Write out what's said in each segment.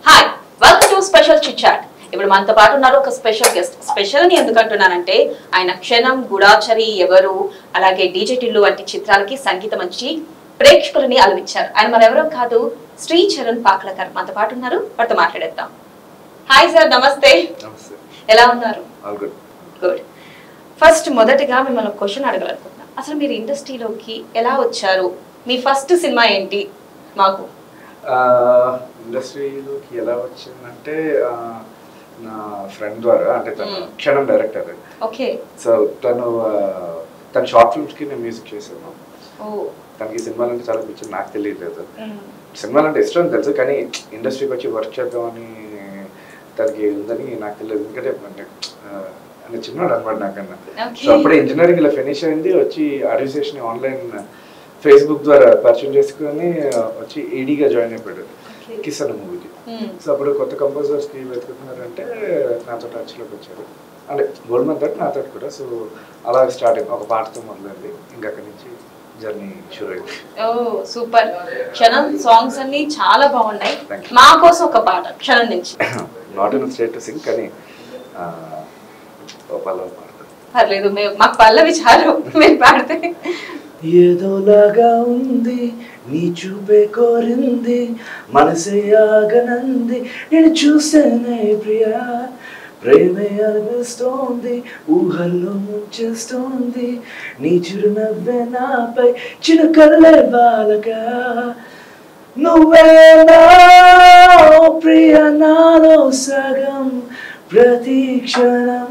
Hi welcome to special chit chat ఇప్పుడు మనతో పాటు ఉన్నారు ఒక స్పెషల్ గెస్ట్ స్పెషల్ అని ఎందుకు అంటున్నానంటే ఆయన క్షణం గుడాచరి ఎవరు అలాగే డీజే టిల్లు వంటి చిత్రాలకి సంగీతం మంచి ప్రేక్షకులని అలవించారు ఆయన మరెవరో కాదు శ్రీ చరణ్ పాకలకర్ మనతో పాటు ఉన్నారు వారితో మాట్లాడేద్దాం హాయ్ సార్ నమస్తే నమస్తే ఎలా ఉన్నారు ఆల్ గుడ్ గుడ్ ఫస్ట్ మొదటిగా మిమ్మల్ని ఒక క్వశ్చన్ అడగాలనుకుంటున్నా అసలు మీరు ఇండస్ట్రీలోకి ఎలా వచ్చారు మీ ఫస్ట్ సినిమా ఏంటి మాకు ఇండస్ట్రీలోకి ఎలా వచ్చిందంటే ఆ, నా ఫ్రెండ్ ద్వారా అంటే తను Hmm. క్షణం డైరెక్టర్ ఓకే సో తను ఆ, తన షార్ట్ ఫిల్మ్స్కి నేను మ్యూజిక్ చేశాను ఓ తనకి సినిమాలు అంటే చాలా పిచ్చి నాకు తెలియలేదు మ్, సినిమాలు అంటే ఇష్టం తెలుసు కానీ ఇండస్ట్రీకి వచ్చి వర్క్ చేద్దామని తనకి ఉందని నాకు తెలియదు ఎందుకంటే అంటే ఆ, అంటే చిన్నాడు అనమాట నాకన్నా Okay. సో అప్పుడే ఇంజనీరింగ్ ఇలా ఫినిష్ అయింది వచ్చి అడ్మినిస్ట్రేషన్ ఆన్లైన్ ఫేస్బుక్ ద్వారా పరిచయం చేసుకుని ఆ, వచ్చి ఏడీగా జాయిన్ అయిపోయాడు Okay. కిస్ అన్న మూవీకి మ్, సో అప్పుడు కొత్త కంపోజర్స్కి వెతుకుతున్నారంటే నాతో టచ్లోకి వచ్చారు అంటే గోల్డ్ మంత్ తోటి నాతో కూడా సో అలా స్టార్ట్ అయింది ఒక పాటతో మొదలైంది ఇంకా అక్కడి నుంచి జర్నీ షురు అయింది ఓ సూపర్ క్షణం సాంగ్స్ అన్ని చాలా బాగున్నాయి Thank you. మా కోసం ఒక పాట క్షణం నుంచి not in state to sing కానీ ఆ, ఓ పల్లవి పాడతాను పర్లేదు మేము మాకు పల్లవి చాలు మీరు పాడితే ఏదోలాగా ఉంది నీ చూపే కోరింది మనసే ఆగనంది నేను చూసేనే ప్రియా ప్రేమే అనిపిస్తోంది ఊహల్లో ముంచేస్తోంది నీ చిరునవ్వే నాపై చిరుకల్లే బాలగా నువ్వేనా ప్రియ నాలో సగం ప్రతి క్షణం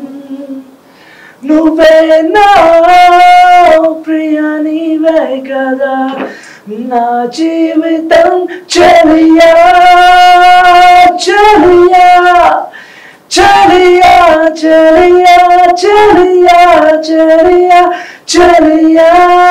నువ్వేనా ప్రియ నీవే కదా నా జీవితం చలియా చలియా చలియా చలియా చలియా చలియా చలియా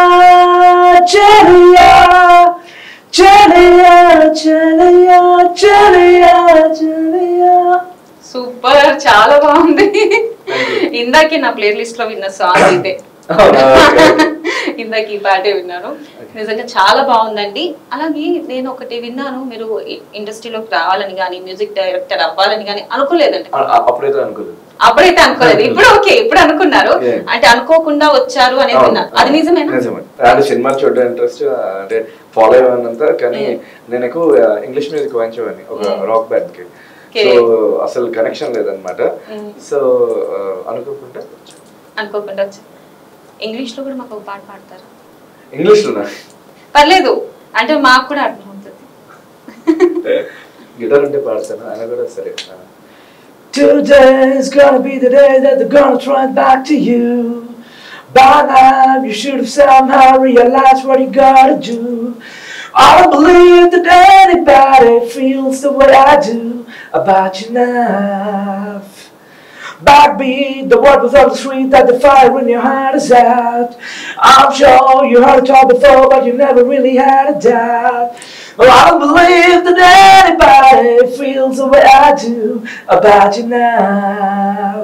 చలియా చలియా చలియా చలియా చలియా సూపర్ చాలా బాగుంది ఇందాకే నా ప్లే లిస్ట్ లో విన్న సాంగ్ ఇదే అవునా? Okay. ఇందాక ఈ పాటే విన్నాను నిజంగా చాలా బాగుందండి అలాగే నేను ఒకటి విన్నాను మీరు ఇ- ఇండస్ట్రీలోకి రావాలని కానీ మ్యూజిక్ డైరెక్టర్ అవ్వాలని కానీ అనుకోలేదండి అప్పుడైతే అనుకోలేదు అప్పుడైతే అనుకోలేదు ఇప్పుడు ఓకే ఇప్పుడు అనుకున్నారు Yeah. అంటే అనుకోకుండా వచ్చారు అనేది విన్నా అది నిజమేనా నిజమే అంటే సినిమాలు చూడడం ఇంట్రెస్ట్ అంటే ఫాలో అయ్యానంతా కానీ నేను ఎక్కువ ఇంగ్లీష్ మ్యూజిక్ వాయించేవాడిని ఒక Mm. రాక్ బ్యాండ్ కి Okay. సో అసలు కనెక్షన్ లేదనమాట Mm. సో అనుకోకుండా అనుకోకుండా వచ్చారు ఇంగ్లీష్ లో కూడా మాకు ఒక పాట పాడతారు ఇంగ్లీష్ లో పర్లేదు అంటే మాకు కూడా అర్థం అవుతుంది గిటార్ ఉంటే పాడతాను ఆయన కూడా సరే Today's gonna be the day that they're gonna try back to you. By now, you should have somehow realized what you gotta do. I don't believe that anybody feels the way I do about you now. Backbeat, the word was on the street that the fire in your heart is out. I'm sure you heard it all before, but you never really had a doubt. Well, I don't believe that anybody feels the way I do about you now.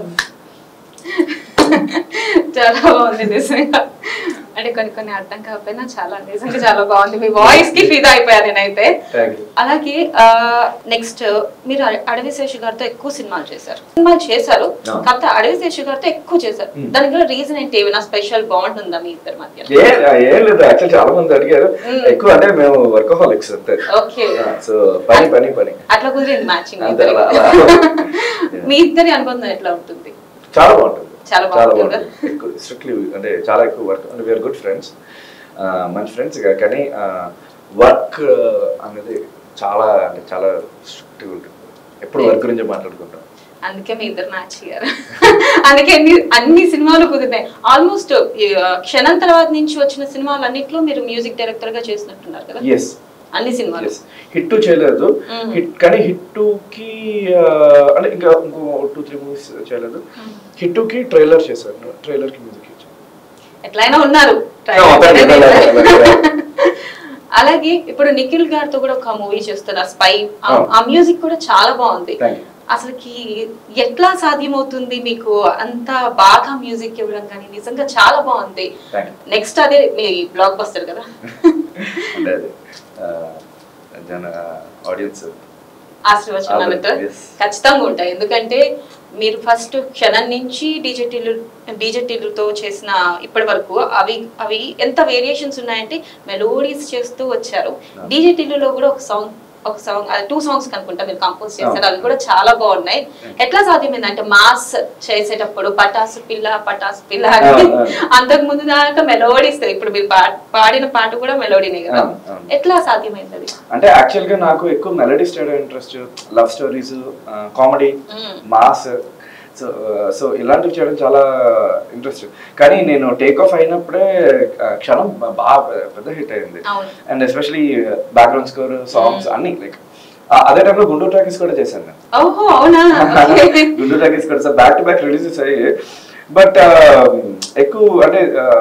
చాలా బాగుంది నిజంగా అంటే కొన్ని కొన్ని అర్థం కాకపోయినా చాలా నిజంగా చాలా బాగుంది మీ వాయిస్ కి ఫిదా అయిపోయా నేనైతే Thank you. అలాగే నెక్స్ట్ మీరు అడ- అడవి శేషు గారితో ఎక్కువ సినిమాలు చేశారు సినిమాలు చేశారు ఆ. కాకపోతే అడవి శేషు గారితో ఎక్కువ చేశారు Hmm. దానికి గల రీజన్ ఏంటి ఏమైనా స్పెషల్ బాండ్ ఉందా మీ ఇద్దరి మధ్య ఏ ఏం లేదు యాక్చువల్ చాలా మంది అడిగారు Mm. ఎక్కువ అంటే మేము వర్కహాలిక్స్ అంతే ఓకే సో పని పని పని అట్లా కుదిరింది మ్యాచింగ్ అంతే అలా అలా మీ ఇద్దరి అనుబంధం ఎట్లా ఉంటుంది చాలా బాగుంటుంది చాలా చాలా బాగుంటుందా? బాగుంటుంది ఎక్కువ స్ట్రిక్ట్లీ అంటే చాలా ఎక్కువ వర్క్ అంటే వీఆర్ గుడ్ ఫ్రెండ్స్ మంచి ఫ్రెండ్స్ కానీ వర్క్ అనేది చాలా అంటే చాలా స్ట్రిక్ట్గా ఉంటుంది ఎప్పుడు వర్క్ గురించి మాట్లాడుకుంటాం అందుకే మీ ఇద్దరు మ్యాచ్ అయ్యారు అందుకే అన్ని అన్ని సినిమాలు కుదిరినాయి ఆల్మోస్ట్ క్షణం తర్వాత నుంచి వచ్చిన సినిమాలు అన్నిట్లో మీరు మ్యూజిక్ డైరెక్టర్ గా చేసినట్టున్నారు కదా ఎస్ అన్ని సినిమాలు ఎస్ హిట్ చేయలేదు Mm. హిట్ కానీ హిట్ కి అంటే ఇంకా ఇంకో టూ త్రీ మూవీస్ చేయలేదు హిట్ కి ట్రైలర్ చేశాను ట్రైలర్ కి మ్యూజిక్ ఇచ్చాను ఎట్లయినా ఉన్నారు మొత్తానికి అలాగే, అలాగే. అలాగే ఇప్పుడు నిఖిల్ గారితో కూడా ఒక మూవీ చేస్తున్నారు స్పై Oh. ఆ మ్యూజిక్ కూడా చాలా బాగుంది Thank you. అసలుకి ఎట్లా సాధ్యమవుతుంది మీకు అంత బాగా మ్యూజిక్ ఇవ్వడం కానీ నిజంగా చాలా బాగుంది Thank you. నెక్స్ట్ అదే మీ బ్లాక్ బస్టర్ కదా అంటే అది ఆ, జన ఆడియన్స్ ఆశీర్వచనాలతో అవును, yes. ఖచ్చితంగా ఉంటాయి ఎందుకంటే మీరు ఫస్ట్ క్షణం నుంచి డీజెటీలు డీజెటీలతో చేసిన ఇప్పటి వరకు అవి అవి ఎంత వేరియేషన్స్ ఉన్నాయంటే మెలోడీస్ చేస్తూ వచ్చారు Yeah. డీజెటీలలో కూడా ఒక సాంగ్ ఒక సాంగ్ టూ సాంగ్స్ కనుకుంటా మీరు కంపోజ్ చేశారు Yeah. అవి కూడా చాలా బాగున్నాయి Yeah. ఎట్లా సాధ్యమైంది అంటే మాస్ చేసేటప్పుడు పటాసు పిల్ల పటాసు పిల్ల Yeah, అని yeah. అంతకు ముందు దాకా మెలోడీస్ ఇప్పుడు మీరు పా- పాడిన పాట కూడా మెలోడీనే కదా అవును, అవును. ఎట్లా సాధ్యమైంది అది అంటే యాక్చువల్ గా నాకు ఎక్కువ melody style interest love stories comedy Mm. Mass so so ఇలాంటివి చేయడం చాలా ఇంట్రెస్ట్ కానీ నేను టేక్ ఆఫ్ అయినప్పుడే ఆ, క్షణం బాగా పెద్ద హిట్ అయింది అవును and especially background score songs అన్ని లైక్ అదే టైంలో గుంటూరు టాకీస్ కూడా చేశాను నేను ఓహో అవునా Okay. గుంటూరు టాకీస్ కూడా బ్యాక్ టు బ్యాక్ రిలీజెస్ అయ్యాయి బట్ ఎక్కువ అంటే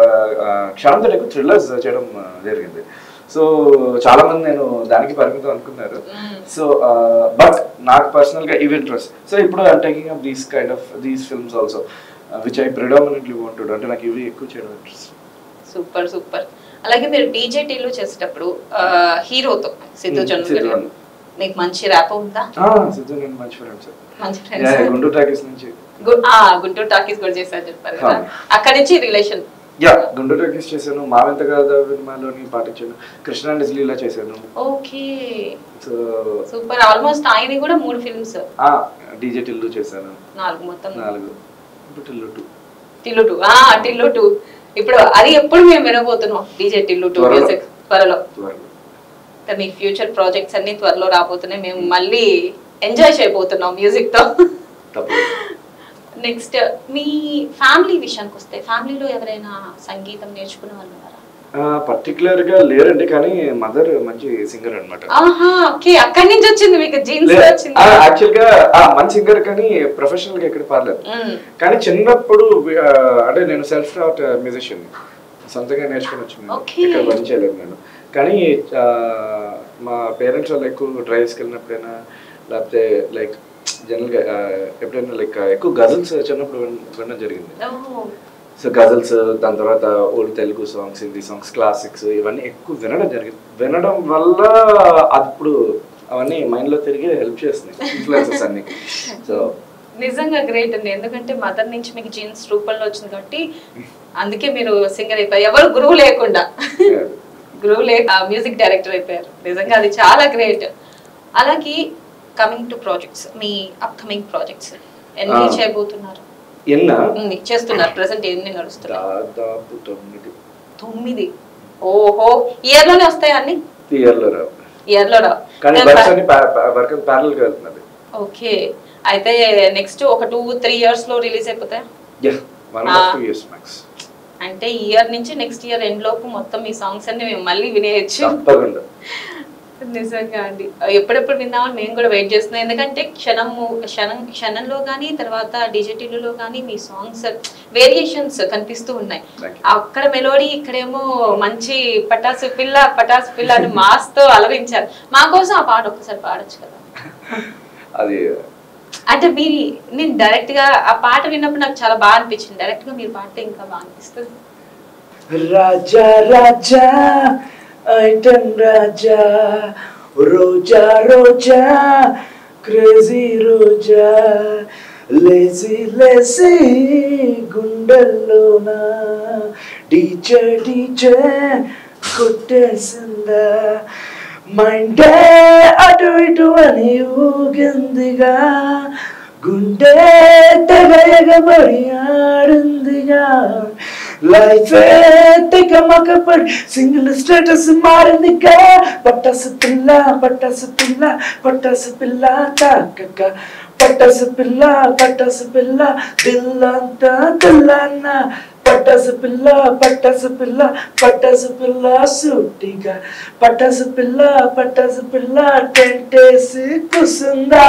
uh, క్షణంతో ఎక్కువ థ్రిల్లర్స్ చేయడం uh, జరిగింది సో చాలా మంది నేను దానికి పరిమితం అనుకున్నారు Mm. సో బట్ నాకు పర్సనల్ గా ఇవి ఇంట్రెస్ట్ సో ఇప్పుడు I'm taking up these kind of these films also which I predominantly wanted అంటే నాకు ఇవి ఎక్కువ చేయడం ఇంట్రెస్ట్ సూపర్ సూపర్ అలాగే మీరు డీజేటీలు చేసేటప్పుడు ఆ, హీరోతో సిద్ధు Hmm, జొన్న సిద్ధు గారు. జొన్న. మీకు మంచి ర్యాప్ ఉందా సిద్ధు నేను మంచి ఫ్రెండ్స్ మంచి ఫ్రెండ్స్ గుంటూరు టాకీస్ నుంచి గుంటూరు టాకీస్ కూడా చేశారు చెప్పారు కదా అవును. అక్కడి నుంచి రిలేషన్ యా గుంటూరు టాకీస్ చేశాను మావెంత కదా సినిమాలోని పాటించాను కృష్ణ అండ్ లీలా చేశాను ఓకే సో సూపర్ ఆల్మోస్ట్ ఆయన కూడా మూడు ఫిల్మ్స్ డీజే టిల్లు చేశాను నాలుగు మొత్తం నాలుగు ఇప్పుడు టిల్లు టూ టిల్లు టూ ఆ టిల్లు టూ ఇప్పుడు అది ఎప్పుడు మేము వినబోతున్నాం డీజే టిల్లు టూ త్వరలో. మ్యూజిక్ త్వరలో త్వరలో అంటే మీ ఫ్యూచర్ ప్రాజెక్ట్స్ అన్ని త్వరలో రాబోతున్నాయి మేము మళ్ళీ ఎంజాయ్ చేయబోతున్నాం మ్యూజిక్ తో తప్పదు నెక్స్ట్ మీ ఫ్యామిలీ విషయానికి వస్తే ఫ్యామిలీలో ఎవరైనా సంగీతం నేర్చుకునే వాళ్ళు ఉన్నారా పర్టికులర్ గా లేరండి కానీ మదర్ మంచి సింగర్ అనమాట ఆహా ఓకే అక్కడి నుంచి వచ్చింది మీకు జీన్స్ వచ్చింది యాక్చువల్ గా ఆ, మంచి సింగర్ కానీ ప్రొఫెషనల్ గా ఎక్కడ పాడలేదు మ్మ్. కానీ చిన్నప్పుడు ఆ, అంటే నేను సెల్ఫ్ టాట్ మ్యూజిషియన్ సొంతంగా నేర్చుకుని వచ్చింది Okay. ఇక్కడ పని చేయలేదు నేను కానీ ఆ, మా పేరెంట్స్ వాళ్ళు ఎక్కువ డ్రైవ్స్కి వెళ్ళినప్పుడైనా లేకపోతే లైక్ జనరల్గా ఎప్పుడైనా లైక్ ఎక్కువ గజల్స్ చిన్నప్పుడు విన్- వినడం జరిగింది ఓహో. సో గజల్స్ దాని తర్వాత old Telugu songs Hindi songs classics ఇవన్నీ ఎక్కువ వినడం జరిగింది వినడం వల్ల అప్పుడు అవన్నీ మైండ్ లో తిరిగి హెల్ప్ చేస్తున్నాయి ఇన్ఫ్లుయెన్సెస్ అన్ని సో నిజంగా గ్రేట్ అండి ఎందుకంటే మదర్ నుంచి మీకు జీన్స్ రూపంలో వచ్చింది కాబట్టి అందుకే మీరు సింగర్ అయిపోయారు ఎవరు గురువు లేకుండా గురువు లేక మ్యూజిక్ డైరెక్టర్ అయిపోయారు నిజంగా అది చాలా గ్రేట్ అలాగే కమింగ్ టు ప్రాజెక్ట్స్ మీ అప్కమింగ్ ప్రాజెక్ట్స్ ఎన్ని Ah. చేయబోతున్నారు ఎన్న ఎన్ని చేస్తున్నారు ప్రెసెంట్ ఎన్ని నడుస్తున్నాయి దాదాపు తొమ్మిది తొమ్మిది ఓహో ఇయర్ లోనే వస్తాయి అన్ని ఇయర్ లో రావు ఇయర్ లో రావు కానీ వర్క్స్ అన్ని వర్క్ ప్యారల్ గా వెళ్తున్నది ఓకే అయితే నెక్స్ట్ ఒక టూ త్రీ ఇయర్స్ లో రిలీజ్ అయిపోతాయి yeah one of Ah. Two years max అంటే ఇయర్ నుంచి నెక్స్ట్ ఇయర్ ఎండ్ లోపు మొత్తం మీ సాంగ్స్ అన్ని మేము మళ్ళీ వినేయచ్చు తప్పకుండా నిజంగా అండి ఎప్పుడెప్పుడు విందామని మేము కూడా వెయిట్ చేస్తున్నాం ఎందుకంటే క్షణము క్షణం క్షణంలో కానీ తర్వాత డిజిటల్లో కానీ మీ సాంగ్స్ వేరియేషన్స్ కనిపిస్తూ ఉన్నాయి Thank you. అక్కడ మెలోడీ ఇక్కడేమో మంచి పటాసు పిల్ల పటాసు పిల్ల అని మాస్ తో అలరించారు మా కోసం ఆ పాట ఒక్కసారి పాడొచ్చు కదా అది అంటే మీ నేను డైరెక్ట్ గా ఆ పాట విన్నప్పుడు నాకు చాలా బాగా అనిపించింది డైరెక్ట్ గా మీరు పాడితే ఇంకా బాగా అనిపిస్తుంది రాజా రాజా ఐటమ్ రాజా రోజా రోజా క్రేజీ రోజా లేజీ లేజీ గుండెల్లోన డీచే డీచే కొట్టేసిందా మైండే అటు ఇటు అని ఊగిందిగా గుండె తెగయగబడి ఆడిందిగా లైఫ్ తెగమకపడి సింగిల్ స్టేటస్ మారిందిగా పట్టసు పిల్ల పట్టసు పిల్ల పట్టసు పిల్ల తాకక పట్టసు పిల్ల పట్టసు పిల్ల దిల్లంతా తెల్లన్న పట్టసు పిల్ల పట్టసు పిల్ల పట్టసు పిల్ల సూటిగా పట్టసు పిల్ల పట్టసు పిల్ల టెంటేసి కూసుందా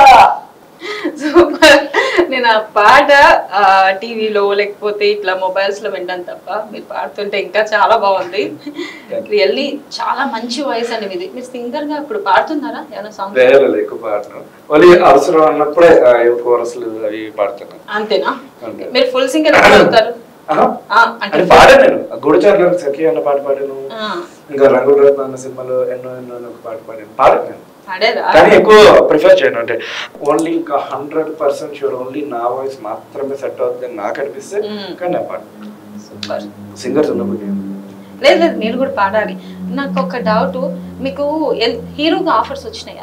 సూపర్ నేను ఆ పాట టీవీలో లేకపోతే ఇట్లా మొబైల్స్ లో వినడం తప్ప మీరు పాడుతుంటే ఇంకా చాలా బాగుంది రియల్లీ చాలా మంచి వాయిస్ అండి మీది మీరు సింగర్ గా ఇప్పుడు పాడుతున్నారా ఏమైనా సాంగ్ వేరే ఎక్కువ పాడను మళ్ళీ అవసరం అన్నప్పుడే కోరస్లు అవి పాడుతున్నాను అంతేనా అంతే. మీరు ఫుల్ సింగర్ ఎప్పుడు అవుతారు ఆహా. ఆ, అంటే అంటే పాడాను నేను గూఢచారులు సఖి అన్న పాట పాడాను ఆ, ఇంకా రంగుల రత్న అన్న సినిమాలో ఎన్నో ఎన్నో అని ఒక పాట పాడాను పాడాను నేను పాడారా కానీ ఎక్కువ ప్రిఫర్ చేయను అంటే ఓన్లీ ఇంకా హండ్రెడ్ పర్సెంట్ షూర్ ఓన్లీ నా వాయిస్ మాత్రమే సెట్ అవుతుంది అని నాకు అనిపిస్తే మ్మ్. కానీ నేను పాడు సూపర్ సింగర్స్ ఉన్నప్పుడు నేను లేదు లేదు మీరు కూడా పాడాలి నాకు ఒక డౌట్ మీకు ఎన్- హీరోగా ఆఫర్స్ వచ్చినాయా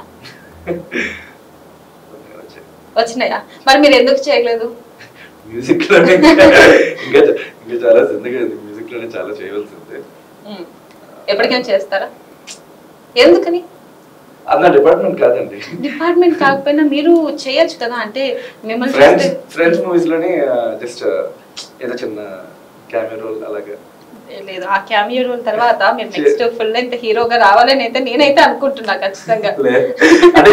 వచ్చినాయా మరి మీరు ఎందుకు చేయలేదు మ్యూజిక్ లోనే ఇంకా ఇంకా ఇంకా చాలా ఎందుకంటే మ్యూజిక్ లోనే చాలా చేయవలసి ఉంది ఉమ్. ఎప్పటికైనా చేస్తారా ఎందుకని అన్న డిపార్ట్మెంట్ కాదండి డిపార్ట్మెంట్ కాకపోయినా మీరు చేయొచ్చు కదా అంటే మిమ్మల్ని ఫ్రెండ్స్ చూస్తే ఫ్రెండ్స్ మూవీస్ లోనే జస్ట్ ఏదో చిన్న కెమెరా రోల్ అలాగా లేదు ఆ క్యామియో రోల్ తర్వాత మీరు నెక్స్ట్ ఫుల్ లెంత్ హీరోగా రావాలని అయితే నేనైతే అనుకుంటున్నా ఖచ్చితంగా లే అంటే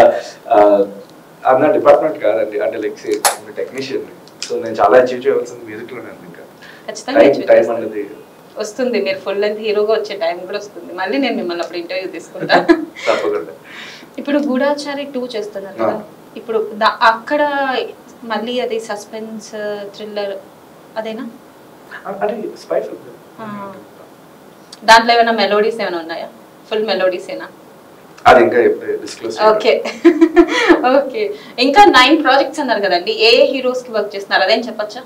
అన్న డిపార్ట్మెంట్ కాదండి అంటే లైక్ టెక్నీషియన్ సో నేను చాలా అచీవ్ చేయవలసింది మ్యూజిక్ లోనే ఉంది ఇంకా ఖచ్చితంగా టైం achieve టైం చేస్తారు. అనేది వస్తుంది మీరు ఫుల్ లెంత్ హీరోగా వచ్చే టైం కూడా వస్తుంది మళ్ళీ నేను మిమ్మల్ని అప్పుడు ఇంటర్వ్యూ తీసుకుంటా తప్పకుండా ఇప్పుడు గూఢాచారి టూ చేస్తున్నారు కదా ఆ. ఇప్పుడు దా- అక్కడ మళ్ళీ అది సస్పెన్స్ థ్రిల్లర్ అదేనా అంటే స్పై ఫిల్మ్ ఆ. దాంట్లో ఏమైనా మెలోడీస్ ఏమైనా ఉన్నాయా ఫుల్ మెలోడీస్ ఏనా అది ఇంకా డిస్క్లోజ్ ఓకే ఓకే ఇంకా నైన్ ప్రాజెక్ట్స్ అన్నారు కదండి ఏ ఏ హీరోస్ కి వర్క్ చేస్తున్నారు అదేం చెప్పచ్చా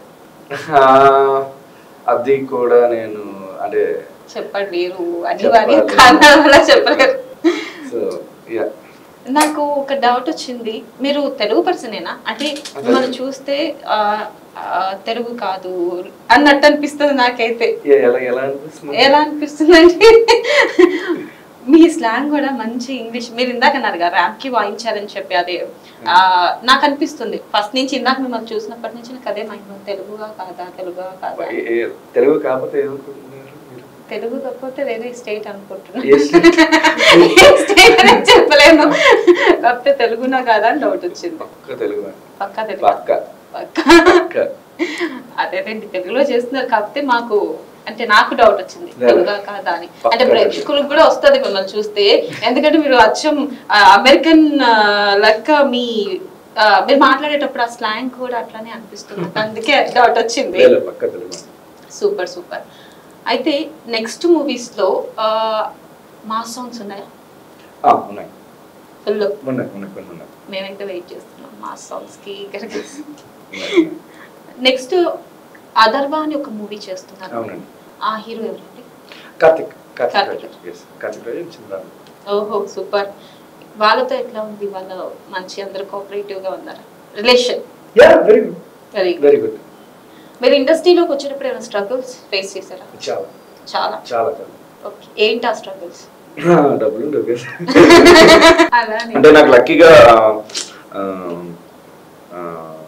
అది కూడా నేను అంటే చెప్పండి మీరు అన్ని చెప్పాలి. వారి కారణాల వల్ల చెప్పలేరు సో యా నాకు ఒక డౌట్ వచ్చింది మీరు తెలుగు పర్సనేనా అంటే మిమ్మల్ని చూస్తే ఆ, ఆ, తెలుగు కాదు అన్నట్టు అనిపిస్తుంది నాకైతే ఎలా ఎలా అనిపిస్తుంది ఎలా అనిపిస్తుంది అంటే మీ స్లాంగ్ కూడా మంచి ఇంగ్లీష్ మీరు ఇందాక అన్నారు కదా ర్యాప్ కి వాయించారని చెప్పి అదే ఆ, నాకు అనిపిస్తుంది ఫస్ట్ నుంచి ఇందాక మిమ్మల్ని చూసినప్పటి నుంచి నాకు అదే మైండ్ తెలుగుగా కాదా తెలుగుగా కాదా ఏ- ఏ- తెలుగు కాకపోతే ఏమనుకుంటున్నారు మీరు? తెలుగు తప్పితే వేరే స్టేట్ అనుకుంటున్నా ఏ state? స్టేట్ అనేది చెప్పలేను కాకపోతే తెలుగునా కాదా అని డౌట్ వచ్చింది పక్క తెలుగు అండి. పక్కా తెలుగు పక్క పక్కా పక్క అదేనండి తెలుగులో చేస్తున్నారు కాకపోతే మాకు అంటే నాకు డౌట్ వచ్చింది లేదు. తెలుగా కాదా అని పక్కా అంటే ప్రేక్షకులకు కూడా వస్తది మిమ్మల్ని చూస్తే ఎందుకంటే మీరు అచ్చం ఆ, అమెరికన్ ఆ, లెక్క మీ ఆ, మీరు మాట్లాడేటప్పుడు ఆ స్లాంగ్ కూడా అట్లానే అనిపిస్తుంది నాకు అందుకే డౌట్ వచ్చింది లేదు, పక్క తెలుగు అండి. సూపర్ సూపర్ అయితే నెక్స్ట్ మూవీస్ లో మాస్ సాంగ్స్ ఉన్నాయా ఆ, ఉన్నాయి ఫుల్ ఉన్నాయి ఉన్నాయి కొన్ని ఉన్నాయి మేమైతే వెయిట్ చేస్తున్నాం మాస్ సాంగ్స్ కి ఉన్నాయి, ఉన్నాయి. నెక్స్ట్ అదర్వా అని ఒక మూవీ చేస్తున్నారు అవునండి ఆ హీరో ఎవరండి కార్తిక్ కార్తిక్ కార్తిక్. రాజు yes కార్తిక్ రాజు చంద్రాలు ఓహో సూపర్ వాళ్ళతో ఎట్లా ఉంది వాళ్ళ మంచి అందరు కోఆపరేటివ్ గా ఉన్నారు relation yeah very good very very good మీరు ఇండస్ట్రీలోకి వచ్చేటప్పుడు ఏమైనా స్ట్రగుల్స్ ఫేస్ చేశారా చాలా చాలా చాలా చాలా ఓకే ఏంటి ఆ స్ట్రగుల్స్ డబ్బులు ఉండవు కదా. అలానే అంటే నాకు లక్కీగా ఆ, ఆ,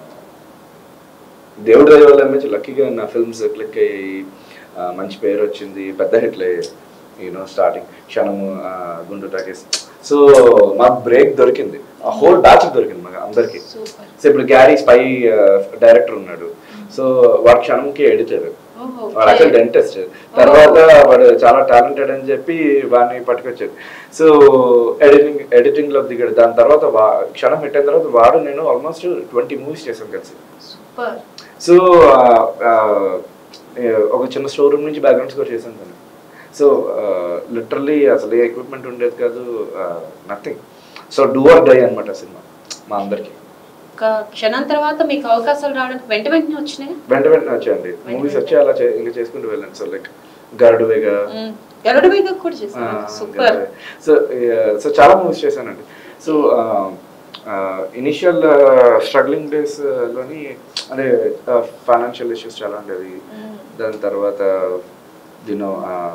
దేవుడి దయ వల్ల మంచి లక్కీగా నా ఫిల్మ్స్ క్లిక్ అయ్యాయి ఆ, మంచి పేరు వచ్చింది పెద్ద హిట్లు అయ్యాయి యూనో స్టార్టింగ్ క్షణము ఆ, గుండు టాకీస్ సో మాకు బ్రేక్ దొరికింది ఆ హోల్ బ్యాచ్ దొరికింది మాకు అందరికి సూపర్ సో ఇప్పుడు గ్యారీ స్పై డైరెక్టర్ ఉన్నాడు సో వాడు క్షణంకి ఎడిటర్ ఓహో వాడు అసలు డెంటిస్ట్ తర్వాత వాడు చాలా టాలెంటెడ్ అని చెప్పి వాడిని పట్టుకొచ్చాడు సో ఎడిటింగ్ ఎడిటింగ్ లో దిగాడు దాని తర్వాత వా- క్షణం హిట్ అయిన తర్వాత వాడు నేను ఆల్మోస్ట్ ట్వంటీ మూవీస్ చేశాను కలిసి సూపర్ సో ఒక చిన్న స్టోర్ రూమ్ నుంచి బ్యాక్గ్రౌండ్ స్కోర్ చేశాను తను సో లిటరల్లీ అసలు ఏ ఎక్విప్మెంట్ ఉండేది కాదు nothing so do or die అనమాట సినిమా మా అందరికి ఒక క్షణం తర్వాత మీకు అవకాశాలు రావడానికి వెంట వెంటనే వచ్చినాయి వెంట వెంటనే వచ్చాయండి మూవీస్ వచ్చి అలా చే- ఇంకా చేసుకుంటూ వెళ్ళాను సో లైక్ గరుడువేగా గరుడ మీద కూడా చేస్తున్నారు సూపర్ సో సో చాలా మూవీస్ చేశానండి సో ఇనిషియల్ స్ట్రగ్లింగ్ డేస్ లోని అంటే ఫైనాన్షియల్ ఇష్యూస్ చాలా ఉండేవి దాని తర్వాత యూనో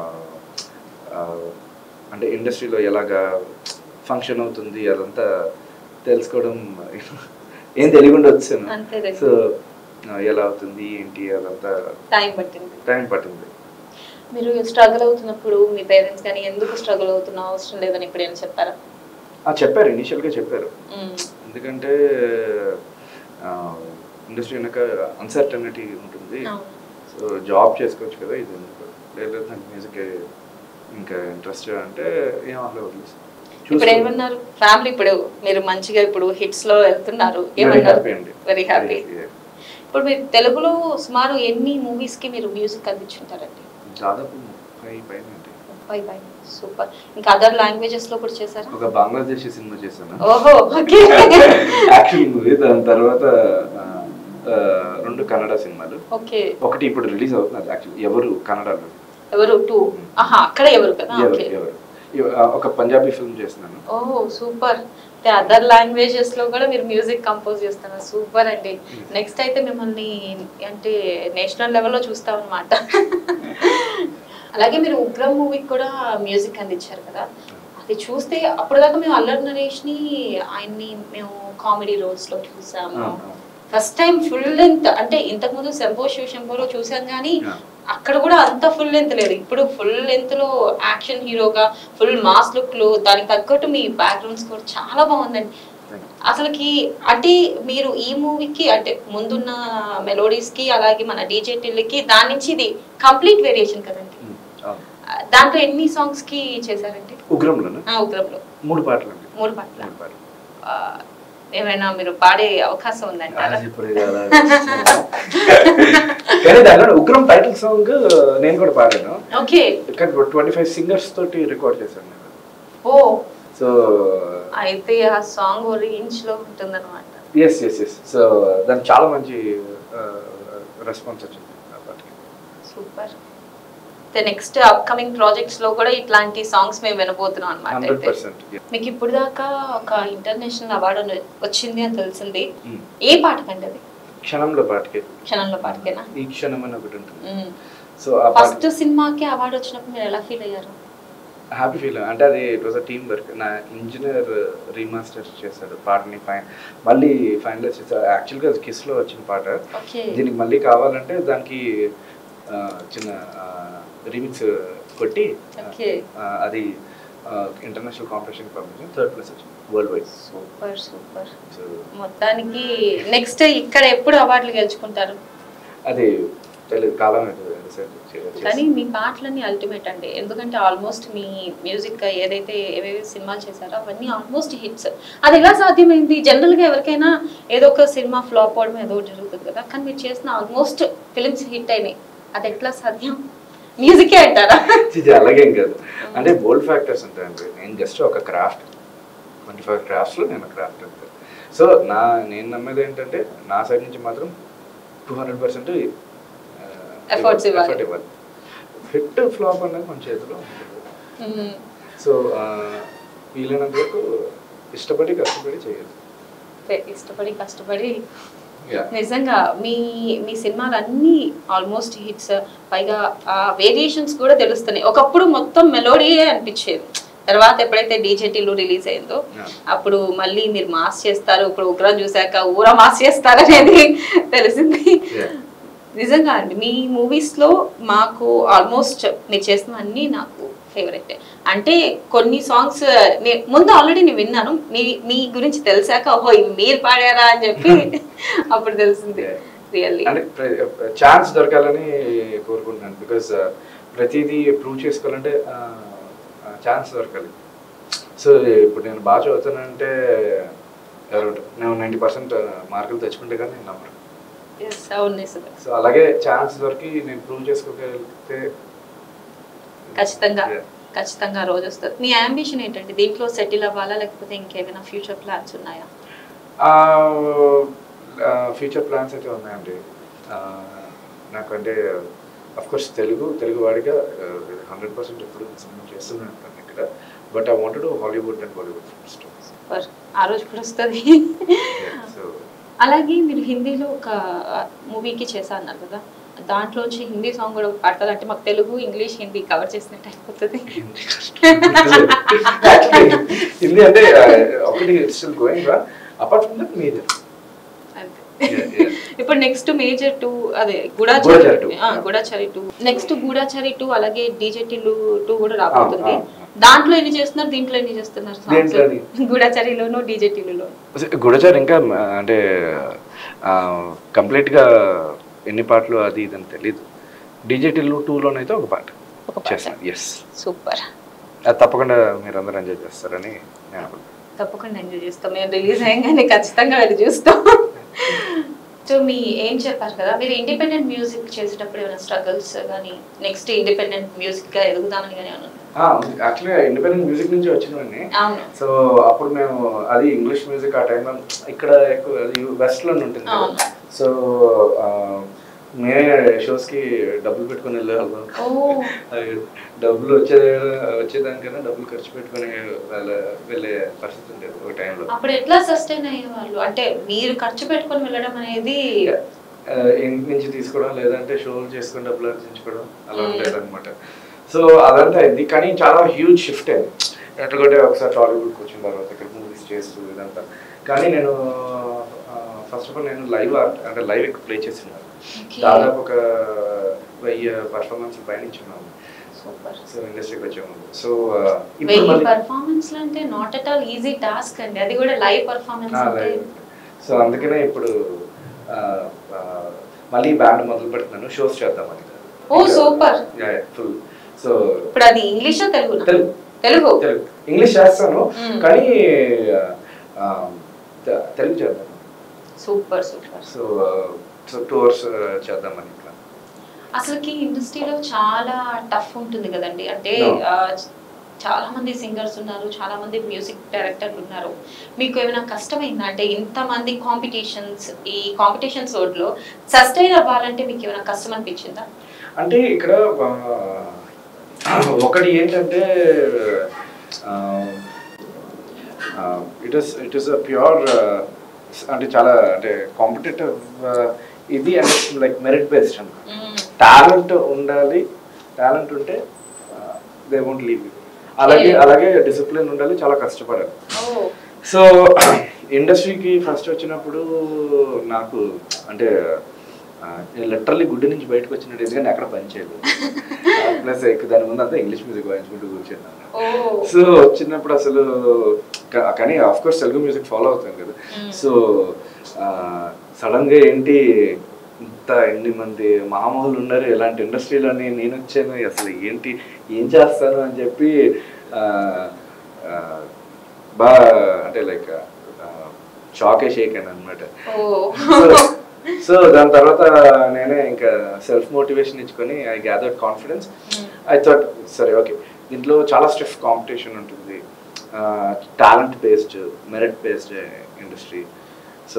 అంటే ఇండస్ట్రీలో ఎలాగా ఫంక్షన్ అవుతుంది అదంతా తెలుసుకోవడం you know, ఏం తెలియకుండా వచ్చాను అంతే సో ఎలా అవుతుంది ఏంటి అదంతా టైం పట్టింది టైం పట్టింది మీరు స్ట్రగుల్ అవుతున్నప్పుడు మీ పేరెంట్స్ కానీ ఎందుకు స్ట్రగుల్ అవుతున్నావు అవసరం లేదని ఇప్పుడు ఏం చెప్పారా ఆ, చెప్పారు ఇనిషియల్గా చెప్పారు మ్మ్. ఎందుకంటే ఇండస్ట్రీ వెనక అన్సర్టనిటీ ఉంటుంది అవును. సో జాబ్ చేసుకోవచ్చు కదా ఇది ఎందుకు? లేదు నాకు మ్యూజిక్ ఇంకా ఇంట్రెస్ట్ అంటే ఏం అట్లా వదిలేసి ఇప్పుడు ఏమన్నారు ఫ్యామిలీ ఇప్పుడు మీరు మంచిగా ఇప్పుడు హిట్స్ లో వెళ్తున్నారు వెరీ ఏమన్నారు హ్యాపీ అండి వెరీ హ్యాపీ Very, yeah. ఇప్పుడు మీరు తెలుగులో సుమారు ఎన్ని మూవీస్ కి మీరు మ్యూజిక్ అందించుంటారండి దాదాపు ముప్పై పైన అండి బై బై సూపర్ ఇంకా అదర్ లాంగ్వేజెస్ లో కూడా చేశారా ఒక బంగ్లాదేశీ సినిమా చేశాను ఓహో ఓకే యాక్షన్ మూవీ దాని తర్వాత ఆ, ఆ, రెండు కన్నడ సినిమాలు ఓకే ఒకటి ఇప్పుడు రిలీజ్ అవుతున్నది యాక్చువల్లీ ఎవరు కన్నడలో ఎవరు టూ ఆహా అక్కడ ఎవరు కదా ఎవరు ఓకే ఎవరు ఇవ- ఆ, ఒక పంజాబీ ఫిల్మ్ చేస్తున్నాను ఓ సూపర్ అంటే అదర్ లాంగ్వేజెస్ లో కూడా మీరు మ్యూజిక్ కంపోజ్ చేస్తున్నారు సూపర్ అండి నెక్స్ట్ అయితే మిమ్మల్ని అంటే నేషనల్ లెవెల్లో చూస్తాం అనమాట అలాగే మీరు ఉగ్రం మూవీకి కూడా మ్యూజిక్ అందించారు కదా అది చూస్తే అప్పటిదాకా మేము అల్లరి నరేష్ ని ఆయన్ని మేము కామెడీ రోల్స్ లో చూసాము ఆ, ఫస్ట్ టైం ఫుల్ లెంత్ అంటే ఇంతకు ముందు శంభో శివ శంభోలో చూసాం కానీ ఆ. అక్కడ కూడా అంత ఫుల్ లెంత్ లేదు ఇప్పుడు ఫుల్ లెంత్ లో యాక్షన్ హీరోగా ఫుల్ మాస్ లుక్ లో దానికి తగ్గట్టు మీ బ్యాక్గ్రౌండ్ స్కోర్ చాలా బాగుందండి Thank you. అసలుకి అంటే మీరు ఈ మూవీకి అంటే ముందున్న మెలోడీస్ కి అలాగే మన డీజే టిల్కి దాని నుంచి ఇది కంప్లీట్ వేరియేషన్ కదండి ఉమ్, అవును. ఆ, దాంట్లో ఎన్ని సాంగ్స్ కి చేశారండి ఉగ్రంలోనే ఆ, ఉగ్రంలో మూడు పాటలు అండి మూడు పాటల మూడు పాటలు ఏమైనా మీరు పాడే అవకాశం ఉందంటారా అది ఇప్పుడు కదా. కానీ దాంట్లో ఉగ్రం టైటిల్ సాంగ్ నేను కూడా పాడాను ఓకే ఇక్కడ ట్వంటీ ఫైవ్ సింగర్స్ తోటి రికార్డ్ చేశాను నేను ఓ సో అయితే ఆ సాంగ్ రేంజ్ లో ఉంటుందన్నమాట ఎస్ ఎస్ ఎస్ సో దానికి చాలా మంచి రెస్పాన్స్ వచ్చింది ఆ పాటకి సూపర్ నెక్స్ట్ అప్కమింగ్ ప్రాజెక్ట్స్ లో కూడా ఇట్లాంటి సాంగ్స్ మేము వినబోతున్నాం అనమాట హండ్రెడ్ అయితే పర్సెంట్ మీకు ఇప్పుడు దాకా ఒక ఇంటర్నేషనల్ అవార్డు వచ్చింది అని తెలిసింది ఏ పాటకండి అది క్షణంలో పాటకి క్షణంలో పాటకేనా ఈ క్షణం అని ఒకటి ఉంటుంది సో ఆ పాట ఫస్ట్ సినిమాకి అవార్డు వచ్చినప్పుడు మీరు ఎలా ఫీల్ అయ్యారు హ్యాపీ ఫీల్ అంటే అది it was a team work నా ఇంజనీర్ రీమాస్టర్ చేశాడు పాటని ఫైన్ మళ్ళీ ఫైనలైజ్ చేశాడు యాక్చువల్గా కిస్లో వచ్చిన పాట ఓకే దీనికి మళ్ళీ కావాలంటే దానికి ఆ, చిన్న రీమిక్స్ కొట్టి ఓకే ఆ, అది ఇంటర్నేషనల్ కాంపిటీషన్ పంపించాం థర్డ్ ప్లేస్ వచ్చింది world wide super super so మొత్తానికి నెక్స్ట్ ఇక్కడ ఎప్పుడు అవార్డులు గెలుచుకుంటారు అది తెలియదు కాలం అవుతుంది decide చే- కానీ చేసి. మీ పాటలన్నీ అల్టిమేట్ అండి ఎందుకంటే ఆల్మోస్ట్ మీ మ్యూజిక్ ఏదైతే ఏవేవి సినిమాలు చేశారో అవన్నీ ఆల్మోస్ట్ హిట్స్ అది ఎలా సాధ్యమైంది జనరల్ గా ఎవరికైనా ఏదో ఒక సినిమా ఫ్లాప్ అవడం ఏదో ఒకటి జరుగుతుంది కదా కానీ మీరు చేసిన ఆల్మోస్ట్ ఫిలిమ్స్ హిట్ అయినాయి అది ఎట్లా సాధ్యం మ్యూజికే అంటారా ఇది అలాగేం కాదు అంటే బోల్డ్ ఫ్యాక్టర్స్ ఉంటాయండి నేను జస్ట్ ఒక క్రాఫ్ట్ ట్వంటీ ఫైవ్ క్రాఫ్ట్స్లో నేను క్రాఫ్ట్ అంతే సో నా నేను నమ్మేది ఏంటంటే నా సైడ్ నుంచి మాత్రం టూ హండ్రెడ్ పర్సెంట్ Efforts ఇవ్వాలి. ఇవ్వాలి హిట్ ఫ్లాప్ అనేది మన చేతిలో ఉంటుంది మ్మ్. సో వీలైనంత వరకు ఇష్టపడి కష్టపడి చేయాలి ఇష్టపడి కష్టపడి యా నిజంగా మీ మీ సినిమాలు అన్నీ ఆల్మోస్ట్ హిట్స్ పైగా ఆ వేరియేషన్స్ కూడా తెలుస్తున్నాయి ఒకప్పుడు మొత్తం మెలోడీయే అనిపించేది తర్వాత ఎప్పుడైతే డీజేటీలు రిలీజ్ అయిందో Yeah. అప్పుడు మళ్ళీ మీరు మాస్ చేస్తారు ఇప్పుడు ఉగ్రం చూసాక ఊర మాస్ చేస్తారు అనేది తెలిసింది Yeah. నిజంగా అండి మీ మూవీస్ లో మాకు ఆల్మోస్ట్ మీరు చేసిన అన్ని నాకు ఫేవరెట్ అంటే కొన్ని సాంగ్స్ ముందు ఆల్రెడీ నేను విన్నాను మీ మీ గురించి తెలిసాక ఓహో ఇవి మీరు పాడారా అని చెప్పి అప్పుడు తెలిసింది Yeah. రియల్లీ అంటే ఛాన్స్ దొరకాలని కోరుకుంటున్నాను బికాస్ ప్రతిదీ ప్రూవ్ చేసుకోవాలంటే ఛాన్స్ దొరకాలి సో ఇప్పుడు నేను బాగా చదువుతానంటే ఎవరు నేను నైంటీ పర్సెంట్ మార్కులు తెచ్చుకుంటే కానీ నేను నమ్మరు అవును నిజమే సో అలాగే ఛాన్స్ దొరికి నేను ప్రూవ్ చేసుకోగలిగితే ఖచ్చితంగా Yeah. ఖచ్చితంగా ఆ రోజు వస్తుంది మీ అంబిషన్ ఏంటండి దీంట్లో సెటిల్ అవ్వాలా లేకపోతే ఇంకేమైనా ఫ్యూచర్ ప్లాన్స్ ఉన్నాయా ఫ్యూచర్ ప్లాన్స్ అయితే ఉన్నాయండి ఆ, నాకంటే అఫ్ కోర్స్ తెలుగు తెలుగు వాడిగా హండ్రెడ్ పర్సెంట్ ఎప్పుడు సినిమా చేస్తూనే ఉంటాను ఇక్కడ but I wanted Hollywood and Bollywood first super ఆ రోజు కూడా వస్తుంది సో అలాగే మీరు హిందీలో ఒక మూవీకి చేశా అన్నారు కదా దాంట్లో వచ్చి హిందీ సాంగ్ కూడా పాడతారు అంటే మాకు తెలుగు ఇంగ్లీష్ హిందీ కవర్ చేసినట్టు అయిపోతుంది హిందీ యాక్చువల్లీ హిందీ అంటే uh, ఒకటి still going apart from that Major అంతే Yeah, yeah. ఇప్పుడు నెక్స్ట్ మేజర్ టూ అదే గూఢచారి గూఢాచారి two. ఆ, Goodachari two next Goodachari two అలాగే డీజే టిల్లు టూ కూడా రాబోతుంది ఆ, ఆ, దాంట్లో ఎన్ని చేస్తున్నారు దీంట్లో ఎన్ని చేస్తున్నారు దేంట్లోని? గూఢాచారిలోను డీజే టిల్లులో గుడచారు ఇంకా మ, అంటే కంప్లీట్గా ఎన్ని పాటలు అది ఇది అని తెలీదు డిజిటల్ టూలోనైతే ఒక పాట ఒక పాట. చేస్తాను ఎస్ సూపర్ అది తప్పకుండా మీరు అందరూ ఎంజాయ్ చేస్తారని నేను అనుకుంటున్నాను తప్పకుండా ఎంజాయ్ చేస్తాం మేము రిలీజ్ అయ్యంగానే ఖచ్చితంగా వెళ్ళి చూస్తాం సో మీ ఏం చెప్పారు కదా మీరు ఇండిపెండెంట్ మ్యూజిక్ చేసేటప్పుడు ఏమైనా స్ట్రగుల్స్ కానీ నెక్స్ట్ ఇండిపెండెంట్ మ్యూజిక్ గా ఎదుగుదామని కానీ ఏమైనా ఉందా? యాక్చువల్లీ ఇండిపెండెంట్ మ్యూజిక్ నుంచి వచ్చినవన్నీ అవును సో అప్పుడు మేము అది ఇంగ్లీష్ మ్యూజిక్ ఆ టైంలో ఇక్కడ ఎక్కువ వెస్ట్ లో ఉంటుంది కదా. అవును. సో ఆ, మేమే షోస్ కి డబ్బులు పెట్టుకుని వెళ్ళేవాళ్ళం ఓ అది డబ్బులు వచ్చే వచ్చేదానికన్నా డబ్బులు ఖర్చు పెట్టుకుని వెళ్ళ- వెళ్ళే పరిస్థితి ఉండేది ఒక టైంలో అప్పుడు ఎట్లా సస్టైన్ అయ్యేవాళ్ళు అంటే మీరు ఖర్చు పెట్టుకొని వెళ్ళడం అనేది ఇంటి నుంచి తీసుకోవడం లేదంటే షోలు చేసుకుని డబ్బులు ఆర్జించుకోవడం అలా Mm. ఉండేది అనమాట సో అదంతా అయింది కానీ చాలా హ్యూజ్ షిఫ్ట్ అయింది ఎట్లుంటే ఒకసారి టాలీవుడ్కి వచ్చిన తర్వాత ఇక్కడ మూవీస్ చేస్తూ ఇదంతా కానీ నేను ఫస్ట్ ఆఫ్ ఆల్ నేను లైవ్ ఆర్ట్ అంటే లైవ్ ఎక్కువ ప్లే చేస్తున్నాను Okay. దాదాపు ఒక వెయ్యి పర్ఫార్మెన్స్ పైనుంచున్నాను సూపర్ సో ఇండస్ట్రీకి వచ్చాము సో ఇప్పుడు వెయ్యి మళ్ళీ పర్ఫార్మెన్స్ అంటే not at all easy task అండి అది కూడా లైవ్ పర్ఫార్మెన్స్ అంటే సో అందుకనే ఇప్పుడు ఆ, ఆ, మళ్ళీ బ్యాండ్ మొదలు పెడుతున్నాను షోస్ చేద్దామని ఓ, super. ఫుల్ సో ఇప్పుడు అది ఇంగ్లీష్ తెలుగు తెలుగు తెలుగు తెలుగు ఇంగ్లీష్ చేస్తాను మ్మ్. కానీ ఆ, తె- తెలుగు చేద్దాం super super so so tours చేద్దామని ఇట్లా అసలుకి ఇండస్ట్రీలో చాలా టఫ్ ఉంటుంది కదండి అంటే No. ఆ, చాలా మంది సింగర్స్ ఉన్నారు చాలా మంది మ్యూజిక్ డైరెక్టర్లు ఉన్నారు మీకు ఏమైనా కష్టమైందా అంటే ఇంతమంది కాంపిటీషన్స్ ఈ కాంపిటీషన్స్ లో సస్టైన్ అవ్వాలంటే మీకు ఏమైనా కష్టం అనిపించిందా అంటే ఇక్కడ ఆ, ఒకటి ఏంటంటే it is it is a pure అంటే చాలా అంటే కాంపిటేటివ్ ఇది అంటే లైక్ మెరిట్ బేస్డ్ అన్నమాట టాలెంట్ ఉండాలి టాలెంట్ ఉంటే దే వోంట్ లీవ్ అలాగే Yeah. అలాగే డిసిప్లిన్ ఉండాలి చాలా కష్టపడాలి ఓ సో ఇండస్ట్రీకి ఫస్ట్ వచ్చినప్పుడు నాకు అంటే లిటరల్లీ గుడ్డి నుంచి బయటకు వచ్చినట్టు ఎందుకంటే ఎక్కడ పని చేయలేదు ప్లస్ దాని ముందు అంతా ఇంగ్లీష్ మ్యూజిక్ వాయించుకుంటూ కూర్చున్నాను ఓ సో వచ్చినప్పుడు అసలు కా- కానీ of course Telugu music follow అవుతాం కదా Mm. సో సడన్ గా ఏంటి ఇంత ఎన్ని మంది మామూలు ఉన్నారు ఇలాంటి ఇండస్ట్రీలోని నేను వచ్చాను అసలు ఏంటి ఏం చేస్తాను అని చెప్పి ఆ, ఆ, బాగా అంటే లైక్ షాకే షేక్ అని అనమాట ఓ సో దాని తర్వాత నేనే ఇంకా సెల్ఫ్ మోటివేషన్ ఇచ్చుకొని I gather confidence I thought సరే ఓకే దీంట్లో చాలా స్టిఫ్ కాంపిటీషన్ ఉంటుంది talent based merit based industry so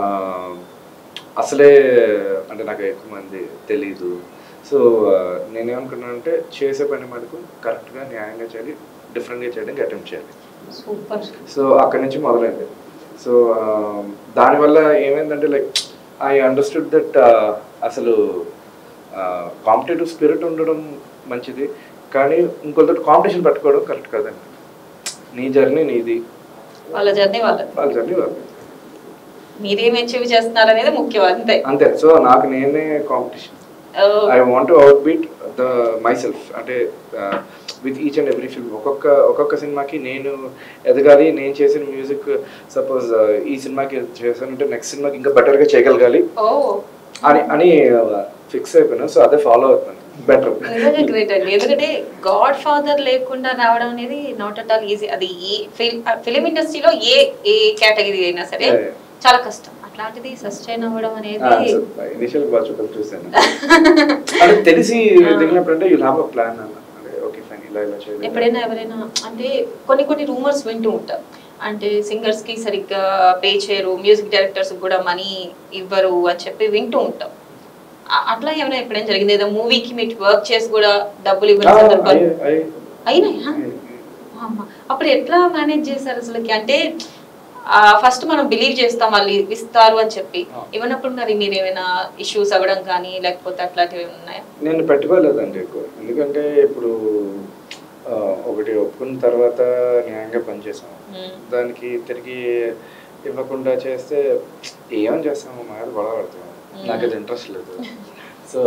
అసలే అంటే నాకు ఎక్కువ మంది తెలీదు సో నేనేమనుకున్నానంటే చేసే పని మనకు కరెక్ట్గా న్యాయంగా చేయాలి డిఫరెంట్గా చేయడానికి అటెంప్ట్ చేయాలి సూపర్ సో అక్కడి నుంచి మొదలైంది సో దానివల్ల ఏమైందంటే లైక్ ఐ అండర్స్టూడ్ దట్ అసలు కాంపిటేటివ్ స్పిరిట్ ఉండడం మంచిది కానీ ఇంకొకటి కాంపిటీషన్ పెట్టుకోవడం కరెక్ట్ కాదండి నీ జర్నీ నీది వాళ్ళ జర్నీ వాళ్ళది వాళ్ళ జర్నీ వాళ్ళది మీరేం అచీవ్ చేస్తున్నారు అనేది ముఖ్యం అంతే అంతే సో నాకు నేనే competition oh, I want out beat the myself అంటే with each and every film ఒక్కొక్క ఒక్కొక్క సినిమాకి నేను ఎదగాలి నేను చేసిన మ్యూజిక్ సపోజ్ ఈ సినిమాకి చేశానంటే నెక్స్ట్ సినిమాకి ఇంకా బెటర్గా చేయగలగాలి ఓ అని అని ఫిక్స్ అయిపోయినా సో అదే ఫాలో అవుతున్నాను బెటర్ నిజంగా గ్రేట్ అండి ఎందుకంటే గాడ్ ఫాదర్ లేకుండా రావడం అనేది నాట్ అట్ ఆల్ ఈజీ అది ఏ ఫిలిం ఇండస్ట్రీలో ఏ ఏ కేటగిరీ అయినా సరే Yeah, yeah. చాలా కష్టం అట్లాంటిది సస్టైన్ అవ్వడం అనేది ఇనిషియల్ బాగా చూడాలి చూసాను అంటే తెలిసి దిగినప్పుడు అంటే యూ హ్యావ్ అ ప్లాన్ అన్న అంటే ఓకే ఫైన్ ఇలా ఇలా చేయాలి ఎప్పుడైనా ఎవరైనా అంటే కొన్ని కొన్ని రూమర్స్ వింటూ ఉంటాం అంటే సింగర్స్ కి సరిగ్గా పే చేయరు మ్యూజిక్ డైరెక్టర్స్ కూడా మనీ ఇవ్వరు అని చెప్పి వింటూ ఉంటాం అ- అట్లా ఏమైనా ఎప్పుడైనా జరిగింది ఏదో మూవీకి మీరు వర్క్ చేసి కూడా డబ్బులు ఆ, ఇవ్వని సందర్భాలు అయ్యి- అయ్యి- అయినాయా అయ్యి. అమ్మ. అప్పుడు ఎట్లా మేనేజ్ చేశారు అసలుకి అంటే ఫస్ట్ మనం బిలీవ్ చేస్తాం వాళ్ళు ఇస్తారు అని చెప్పి ఆ. ఇవ్వనప్పుడు మరి మీరు ఏమైనా ఇష్యూస్ అవ్వడం కానీ లేకపోతే అట్లాంటివి ఏమైనా ఉన్నాయా నేను పెట్టుకోలేదండి ఎక్కువ ఎందుకంటే ఇప్పుడు ఆ, ఒకటి ఒప్పుకున్న తర్వాత న్యాయంగా పనిచేసాం మ్మ్. దానికి తిరిగి ఇవ్వకుండా చేస్తే ఏం చేస్తాము మా మీద గొడవ పడతాం నాకు అది ఇంట్రెస్ట్ లేదు సో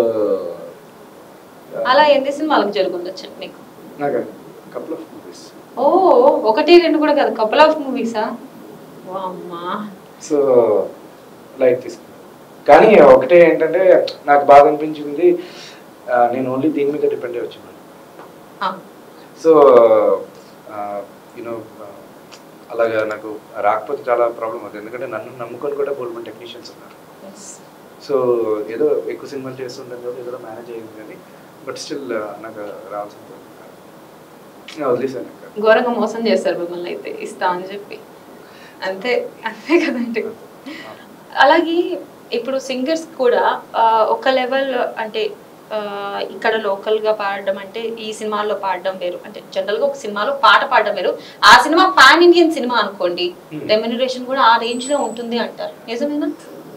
అలా ఎన్ని సినిమాలకు జరుగుండొచ్చు మీకు నాకు కపుల్ ఆఫ్ మూవీస్ ఓ ఒకటి రెండు కూడా కాదు కపుల్ ఆఫ్ మూవీసా అమ్మా సో లైట్ తీసుకున్నాను కానీ ఒకటే ఏంటంటే నాకు బాధ అనిపించింది ఆ, నేను ఓన్లీ దీని మీద డిపెండ్ అయ్యి వచ్చాను సో యూనో అలాగా నాకు రాకపోతే చాలా ప్రాబ్లం అవుతుంది ఎందుకంటే నన్ను నమ్ముకొని కూడా బోల్డ్ టెక్నీషియన్స్ ఉన్నారు సో ఏదో ఎక్కువ సినిమాలు చేస్తుంటాను కాబట్టి ఏదో మేనేజ్ అయ్యింది కానీ బట్ స్టిల్ నాకు రావాల్సింది నేను వదిలేసాను ఇంకా ఘోరంగా మోసం చేస్తారు మిమ్మల్ని అయితే ఇస్తా అని చెప్పి అంతే అంతే కదండి అలాగే ఇప్పుడు సింగర్స్ కూడా ఆ, ఒక లెవెల్ అంటే ఆ, ఇక్కడ లోకల్ గా పాడడం అంటే ఈ సినిమాలో పాడడం వేరు అంటే జనరల్ గా ఒక సినిమాలో పాట పాడడం వేరు ఆ సినిమా పాన్ ఇండియన్ సినిమా అనుకోండి Hmm. రెమ్యునరేషన్ కూడా ఆ రేంజ్ లో ఉంటుంది అంటారు నిజమేనా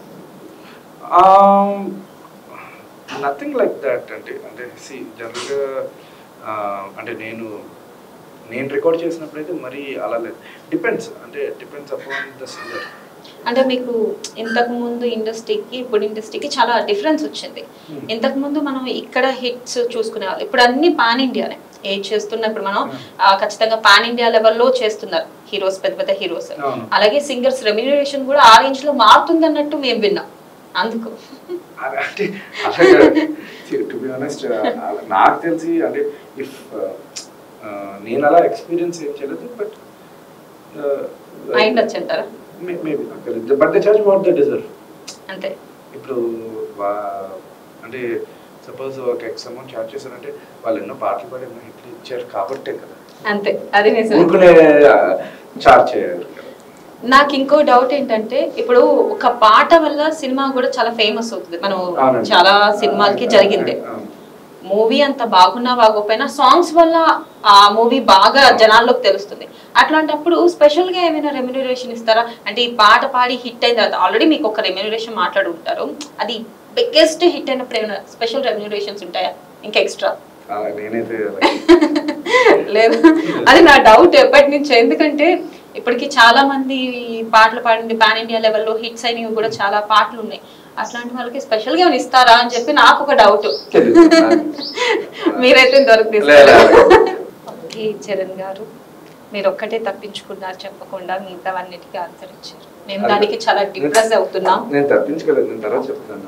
నథింగ్ లైక్ దట్ అంటే అంటే సి జనరల్గా అంటే నేను నేను రికార్డ్ చేసినప్పుడైతే మరీ అలా లేదు డిపెండ్స్ అంటే డిపెండ్స్ అపాన్ ద సింగర్ అంటే మీకు ఇంతకు ముందు ఇండస్ట్రీకి ఇప్పుడు ఇండస్ట్రీకి చాలా డిఫరెన్స్ వచ్చింది Hmm. ఇంతకు ముందు మనం ఇక్కడ హిట్స్ చూసుకునే వాళ్ళు ఇప్పుడు అన్ని పాన్ ఇండియానే ఏది చేస్తున్నా ఇప్పుడు మనం ఆ, ఖచ్చితంగా పాన్ ఇండియా లెవెల్లో చేస్తున్నారు హీరోస్ పెద్ద పెద్ద హీరోస్ అవును. అలాగే సింగర్స్ రెమ్యునరేషన్ కూడా ఆ రేంజ్ లో మారుతుంది అన్నట్టు మేము విన్నాం అందుకు అంటే అలాగే టు బి ఆనెస్ట్ నాకు తెలిసి అంటే ఇఫ్ నేను అలా ఎక్స్పీరియన్స్ ఏం చేయలేదు బట్ అయిండొచ్చు అంటారా మేబీ నాకు తెలియదు but they charge what they deserve అంతే ఇప్పుడు వా- అంటే సపోజ్ ఒక ఎక్స్ అమౌంట్ చార్జ్ చేశారంటే వాళ్ళు ఎన్నో పాటలు పాడి ఎన్నో హిట్లు ఇచ్చారు కాబట్టే కదా అంతే అది నిజం ఊరుకునే చార్జ్ చేయాలి కదా నాకు ఇంకో డౌట్ ఏంటంటే ఇప్పుడు ఒక పాట వల్ల సినిమా కూడా చాలా ఫేమస్ అవుతుంది మనం అవునండి. చాలా సినిమాలకి జరిగింది అవును. మూవీ అంత బాగున్నా బాగోపోయినా సాంగ్స్ వల్ల ఆ మూవీ బాగా జనాల్లోకి తెలుస్తుంది అట్లాంటప్పుడు స్పెషల్ గా ఏమైనా రెమ్యునరేషన్ ఇస్తారా అంటే ఈ పాట పాడి హిట్ అయిన తర్వాత ఆల్రెడీ మీకు ఒక రెమ్యునరేషన్ మాట్లాడి ఉంటారు అది బిగ్గెస్ట్ హిట్ అయినప్పుడు ఏమైనా స్పెషల్ రెమ్యునరేషన్స్ ఉంటాయా ఇంకా ఎక్స్ట్రా అలా నేనైతే లేదు అది నా డౌట్ ఎప్పటి నుంచి ఎందుకంటే ఇప్పటికి చాలా మంది ఈ పాటలు పాడింది పాన్ ఇండియా లెవెల్లో హిట్స్ అయినవి కూడా చాలా పాటలు ఉన్నాయి అట్లాంటి వాళ్ళకి స్పెషల్ గా ఏమైనా ఇస్తారా అని చెప్పి నాకు ఒక డౌట్ తెలీదు. మీరైతే దొరికి లే, లే, లే. ఓకే చరణ్ గారు మీరు ఒక్కటే తప్పించుకున్నారు చెప్పకుండా మిగతావన్నిటికీ ఆన్సర్ ఇచ్చారు మేము దానికి చాలా డిప్రెస్ అవుతున్నాం నేను తప్పించుకోలేదు నేను తర్వాత చెప్తాను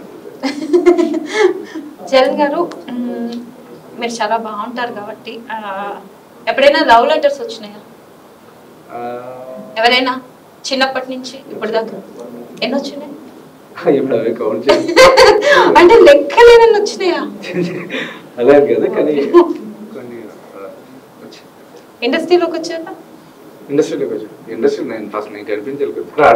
చరణ్ గారు మ్మ్, మీరు చాలా బాగుంటారు కాబట్టి ఆ, ఎప్పుడైనా లవ్ లెటర్స్ వచ్చినాయా ఆ, ఎవరైనా చిన్నప్పటి నుంచి ఇప్పుడు దాకా ఎన్ని వచ్చినాయి ఇప్పుడు అవి కౌంట్ చేసి అంటే లెక్కలేనని వచ్చినాయా అదే కదా కానీ కొన్ని ఆ, వచ్చాయి. ఇండస్ట్రీలోకి వచ్చాక ఇండస్ట్రీలోకి వచ్చాయి ఇండస్ట్రీ నేను ఫస్ట్ నేను కనిపించాలి కదా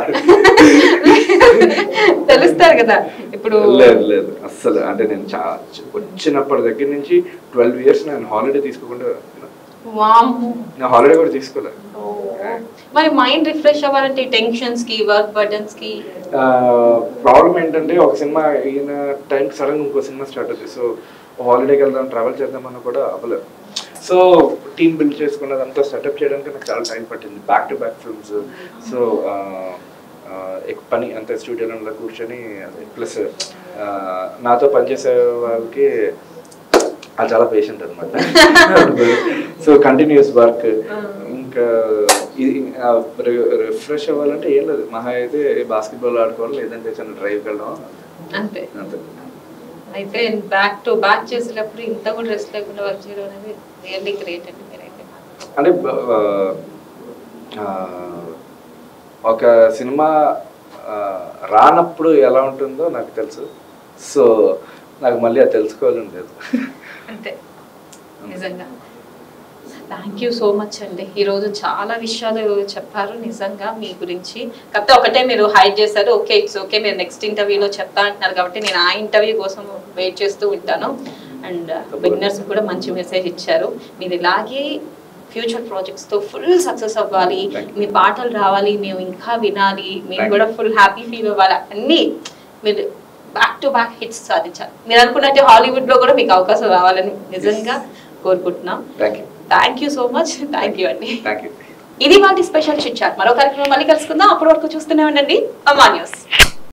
తెలుస్తారు కదా ఇప్పుడు లేదు లేదు అస్సలు అంటే నేను చాలా వచ్చినప్పటి దగ్గర నుంచి ట్వెల్వ్ ఇయర్స్ నేను హాలిడే తీసుకోకుండా వామ్మో. నేను హాలిడే కూడా తీసుకోలేదు ఓ. మరి మైండ్ రిఫ్రెష్ అవ్వాలంటే టెన్షన్స్ కి వర్క్ బర్డన్స్ కి ప్రాబ్లం ఏంటంటే ఒక సినిమా అయిన టైంకి సడన్ ఇంకో సినిమా స్టార్ట్ అవుతుంది సో హాలిడేకి వెళ్దాం ట్రావెల్ చేద్దామన్నా కూడా అవ్వలేదు సో టీమ్ బిల్డ్ చేసుకున్నదంతా సెటప్ చేయడానికి నాకు చాలా టైం పట్టింది back to back films so పని అంత స్టూడియోలో కూర్చొని ప్లస్ నాతో పనిచేసే వాళ్ళకి అది చాలా పేషెంట్ అనమాట సో కంటిన్యూస్ వర్క్ ఇంకా ఇది రిఫ్రెష్ అవ్వాలంటే ఏం లేదు మహా అయితే బాస్కెట్బాల్ ఆడుకోవాలి లేదంటే చిన్న డ్రైవ్ వెళ్ళడం అంతే అంతే అయితే బ్యాక్ టు బ్యాక్ చేసేటప్పుడు ఇంత కూడా రెస్ట్ లేకుండా వర్క్ చేయడం అనేది రియల్లీ గ్రేట్ అండి మీరైతే అంటే ఆ, ఆ, ఒక సినిమా ఆ, రానప్పుడు ఎలా ఉంటుందో నాకు తెలుసు సో నాకు మళ్ళీ అది తెలుసుకోవాలని లేదు అంతే నిజంగా థ్యాంక్ యూ సో మచ్ అండి ఈరోజు చాలా విషయాలు చెప్పారు నిజంగా మీ గురించి కాకపోతే ఒకటే మీరు హైడ్ చేశారు ఓకే ఇట్స్ ఓకే మీరు నెక్స్ట్ ఇంటర్వ్యూలో చెప్తా అంటున్నారు కాబట్టి నేను ఆ ఇంటర్వ్యూ కోసం వెయిట్ చేస్తూ ఉంటాను అండ్ బిగినర్స్ కూడా మంచి మెసేజ్ ఇచ్చారు మీరు ఇలాగే ఫ్యూచర్ ప్రాజెక్ట్స్తో ఫుల్ సక్సెస్ అవ్వాలి Thank you. మీ పాటలు రావాలి మేము ఇంకా వినాలి మేము Thank కూడా you. ఫుల్ హ్యాపీ ఫీల్ అవ్వాలి అన్నీ మీరు బ్యాక్ టు బ్యాక్ హిట్స్ సాధించాలి మీరు అనుకున్నట్టే హాలీవుడ్ లో కూడా మీకు అవకాశం రావాలని నిజంగా కోరుకుంటున్నాం thank you thank you so much thank you అండి థ్యాంక్ యూ ఇది వాటి స్పెషల్ చిట్ చాట్ మరో కార్యక్రమం మళ్ళీ కలుసుకుందాం అప్పటి వరకు చూస్తూనే ఉండండి అమ్మా న్యూస్